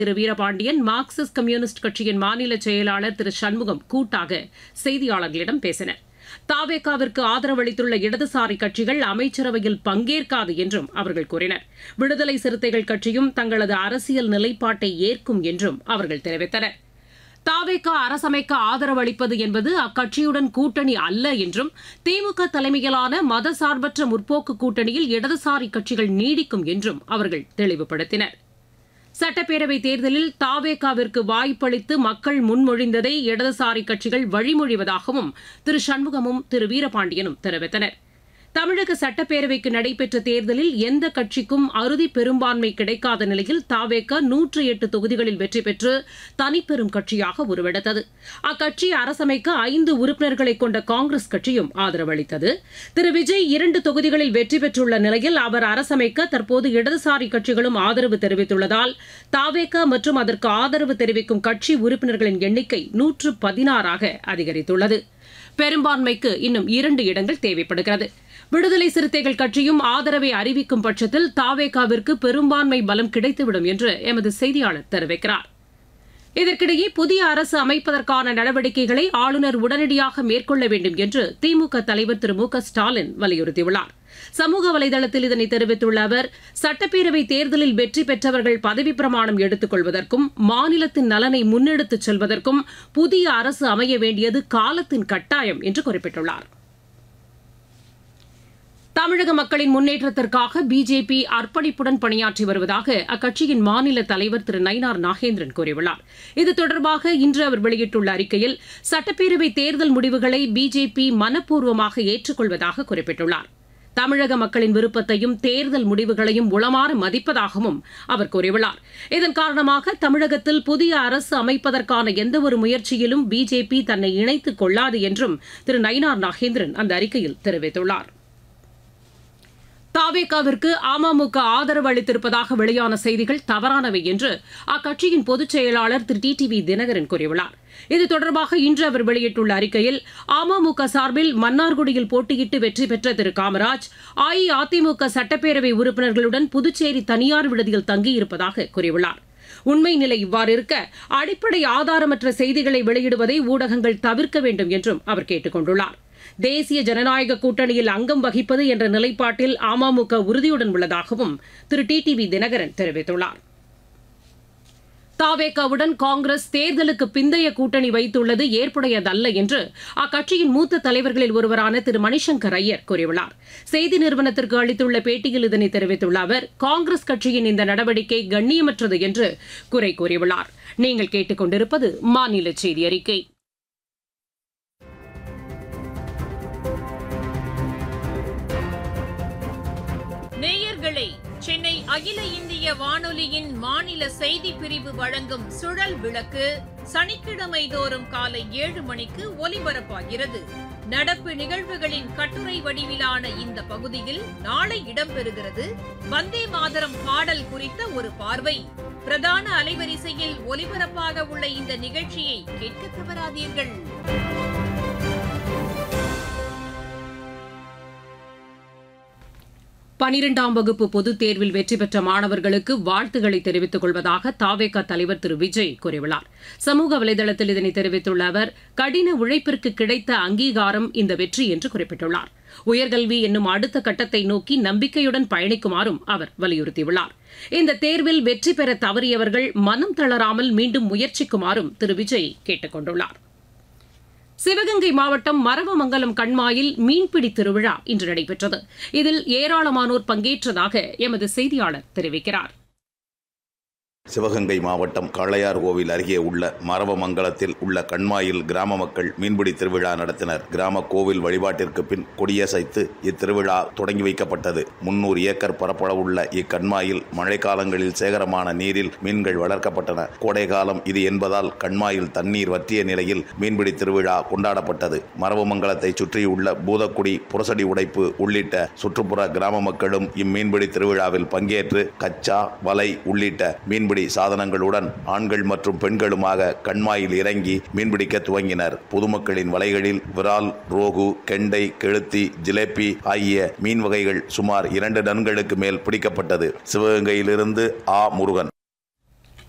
திரு Veerapandian Marxist communist கட்சியின் மாநில செயலாளர் திரு சண்முகம் கூட்டாக செய்தியாளர்களிடம் பேசினர் தாவேகாவிற்கு ஆதரவு அளித்துள்ள இடதுசாரி கட்சிகள் அமைச்சரவையில் பங்கேற்காது என்றும் அவர்கள் கூறினர் விடுதலை சிறுத்தைகள் கட்சியும் தங்களது அரசியல் நிலைப்பாட்டை ஏற்கும் என்றும் அவர்கள் தெரிவித்தனர் தாவேகா அரசமைக்க ஆதரவு அளிப்பது என்பது அக்கட்சியுடன் கூட்டணி அல்ல என்றும் திமுக தலைமையிலான மதசார்பற்ற முற்போக்கு கூட்டணியில் இடதுசாரி கட்சிகள் நீடிக்கும் என்றும் அவர்கள் தெளிவுபடுத்தினர் சட்டப்பேரவை தேர்தலில் தாவேகாவிற்கு வாய்ப்பளித்து மக்கள் முன்மொழிந்ததை இடதுசாரி கட்சிகள் வழிமொழிவதாகவும் திரு சண்முகமும் திரு வீரபாண்டியனும் தெரிவித்தனர் தமிழக சட்டப்பேரவைக்கு நடைபெற்ற தேர்தலில் எந்த கட்சிக்கும் அறுதி பெரும்பான்மை கிடைக்காத நிலையில் தாவேக நூற்று எட்டு தொகுதிகளில் வெற்றி பெற்று தனிப்பெரும் கட்சியாக உருவெடுத்தது அக்கட்சி அரசமைக்க ஐந்து உறுப்பினர்களை கொண்ட காங்கிரஸ் கட்சியும் ஆதரவு அளித்தது திரு விஜய் இரண்டு தொகுதிகளில் வெற்றி பெற்றுள்ள நிலையில் அவர் அரசமைக்க தற்போது இடதுசாரி கட்சிகளும் ஆதரவு தெரிவித்துள்ளதால் தாவேக மற்றும் அதற்கு ஆதரவு தெரிவிக்கும் கட்சி உறுப்பினர்களின் எண்ணிக்கை நூற்று பதினாறாக அதிகரித்துள்ளது பெரும்பான்மைக்கு இன்னும் இரண்டு இடங்கள் தேவைப்படுகிறது விடுதலை சிறுத்தைகள் கட்சியும் ஆதரவை அறிவிக்கும் பட்சத்தில் தாவேகாவிற்கு பெரும்பான்மை பலம் கிடைத்துவிடும் என்று எமது செய்தியாளர் தெரிவிக்கிறார் இதற்கிடையே புதிய அரசு அமைப்பதற்கான நடவடிக்கைகளை ஆளுநர் உடனடியாக மேற்கொள்ள வேண்டும் என்று திமுக தலைவர் திரு மு க ஸ்டாலின் வலியுறுத்தியுள்ளார் சமூக வலைதளத்தில் இதனை தெரிவித்துள்ள அவர் சட்டப்பேரவை தேர்தலில் வெற்றி பெற்றவர்கள் பதவி பிரமாணம் எடுத்துக் கொள்வதற்கும் மாநிலத்தின் நலனை முன்னெடுத்துச் செல்வதற்கும் புதிய அரசு அமைய வேண்டியது காலத்தின் கட்டாயம் என்று குறிப்பிட்டுள்ளார் தமிழக மக்களின் முன்னேற்றத்திற்காக பிஜேபி அர்ப்பணிப்புடன் பணியாற்றி வருவதாக அக்கட்சியின் மாநில தலைவர் திரு நயினார் நாகேந்திரன் கூறியுள்ளார் இது தொடர்பாக இன்று அவர் வெளியிட்டுள்ள அறிக்கையில் சட்டப்பேரவை தேர்தல் முடிவுகளை பிஜேபி மனப்பூர்வமாக ஏற்றுக்கொள்வதாக குறிப்பிட்டுள்ளார் தமிழக மக்களின் விருப்பத்தையும் தேர்தல் முடிவுகளையும் உளமாற மதிப்பதாகவும் அவர் கூறியுள்ளார் இதன் காரணமாக தமிழகத்தில் புதிய அரசு அமைப்பதற்கான எந்தவொரு முயற்சியிலும் பிஜேபி தன்னை இணைத்துக் கொள்ளாது என்றும் திரு நயினார் நாகேந்திரன் அந்த அறிக்கையில் தெரிவித்துள்ளார் தாவேகாவிற்கு அமமுக ஆதரவு அளித்திருப்பதாக வெளியான செய்திகள் தவறானவை என்று அக்கட்சியின் பொதுச் செயலாளர் திரு டி டி தினகரன் கூறியுள்ளார் இது தொடர்பாக இன்று அவர் வெளியிட்டுள்ள அறிக்கையில் அமமுக சார்பில் மன்னார்குடியில் போட்டியிட்டு வெற்றி பெற்ற திரு காமராஜ் அஇஅதிமுக சட்டப்பேரவை உறுப்பினர்களுடன் புதுச்சேரி தனியார் விடுதியில் தங்கியிருப்பதாக கூறியுள்ளார் உண்மை நிலை இவ்வாறு இருக்க அடிப்படை ஆதாரமற்ற செய்திகளை வெளியிடுவதை ஊடகங்கள் தவிர்க்க வேண்டும் என்றும் அவர் கேட்டுக் கொண்டுள்ளார் தேசிய ஜனநாயக கூட்டணியில் அங்கம் வகிப்பது என்ற நிலைப்பாட்டில் அமமுக உறுதியுடன் உள்ளதாகவும் திரு டி டி வி தினகரன் தெரிவித்துள்ளார் தாவேகாவுடன் காங்கிரஸ் தேர்தலுக்கு பிந்தைய கூட்டணி வைத்துள்ளது ஏற்புடையதல்ல என்று அக்கட்சியின் மூத்த தலைவர்களில் ஒருவரான திரு மணிசங்கர் ஐயர் கூறியுள்ளார் செய்தி நிறுவனத்திற்கு அளித்துள்ள பேட்டியில் இதனை தெரிவித்துள்ள அவர் காங்கிரஸ் கட்சியின் இந்த நடவடிக்கை கண்ணியமற்றது என்று குறை கூறியுள்ளார் நீங்கள் கேட்டுக்கொண்டிருப்பது மாநில செய்தி அறிக்கை நேயர்களே சென்னை அகில இந்திய வானொலியின் மாநில செய்தி பிரிவு வழங்கும் சுழல் விளக்கு சனிக்கிழமை தோறும் காலை ஏழு மணிக்கு ஒலிபரப்பாகிறது நடப்பு நிகழ்வுகளின் கட்டுரை வடிவிலான இந்த பகுதியில் நாளை இடம்பெறுகிறது வந்தே மாதரம் பாடல் குறித்த ஒரு பார்வை பிரதான அலைவரிசையில் ஒலிபரப்பாக உள்ள இந்த நிகழ்ச்சியை கேட்க தவறாதீர்கள் பனிரெண்டாம் வகுப்பு பொதுத் தேர்வில் வெற்றி பெற்ற மாணவர்களுக்கு வாழ்த்துக்களை தெரிவித்துக் கொள்வதாக தாவேக தலைவர் திரு விஜய் கூறியுள்ளார் சமூக வலைதளத்தில் இதனை தெரிவித்துள்ள அவர் கடின உழைப்பிற்கு கிடைத்த அங்கீகாரம் இந்த வெற்றி என்று குறிப்பிட்டுள்ளார் உயர்கல்வி என்னும் அடுத்த கட்டத்தை நோக்கி நம்பிக்கையுடன் பயணிக்குமாறும் அவர் வலியுறுத்தியுள்ளார் இந்த தேர்வில் வெற்றி பெற தவறியவர்கள் மனம் தளராமல் மீண்டும் முயற்சிக்குமாறும் திரு விஜய் கேட்டுக் கொண்டுள்ளார் சிவகங்கை மாவட்டம் மரவமங்கலம் கண்மாயில் மீன்பிடி திருவிழா இன்று நடைபெற்றது இதில் ஏராளமானோர் பங்கேற்றதாக எமது செய்தியாளர் தெரிவிக்கிறார் சிவகங்கை மாவட்டம் காளையார் கோவில் அருகே உள்ள மரவமங்கலத்தில் உள்ள கண்மாயில் கிராம மக்கள் மீன்பிடி திருவிழா நடத்தினர் கிராம கோவில் வழிபாட்டிற்கு பின் கொடியசைத்து இத்திருவிழா தொடங்கி வைக்கப்பட்டது முன்னூறு ஏக்கர் பரப்பளவுள்ள இக்கண்மாயில் மழைக்காலங்களில் சேகரமான நீரில் மீன்கள் வளர்க்கப்பட்டன கோடை காலம் இது என்பதால் கண்மாயில் தண்ணீர் வற்றிய நிலையில் மீன்பிடி திருவிழா கொண்டாடப்பட்டது மரவமங்கலத்தை சுற்றியுள்ள பூதக்குடி புரசடி உடைப்பு உள்ளிட்ட சுற்றுப்புற கிராம மக்களும் இம்மீன்பிடி திருவிழாவில் பங்கேற்று கச்சா வலை உள்ளிட்ட மீன்பிடி சாதனங்களுடன் ஆண்கள் மற்றும் பெண்களுமாக கண்மாயில் இறங்கி மீன்பிடிக்க துவங்கினர் பொதுமக்களின் வலைகளில் விரால் ரோகு கெண்டை கெளுத்தி ஜிலேபி ஆகிய மீன் வகைகள் சுமார் இரண்டு டன்களுக்கு மேல் பிடிக்கப்பட்டது சிவகங்கையிலிருந்து ஆ முருகன்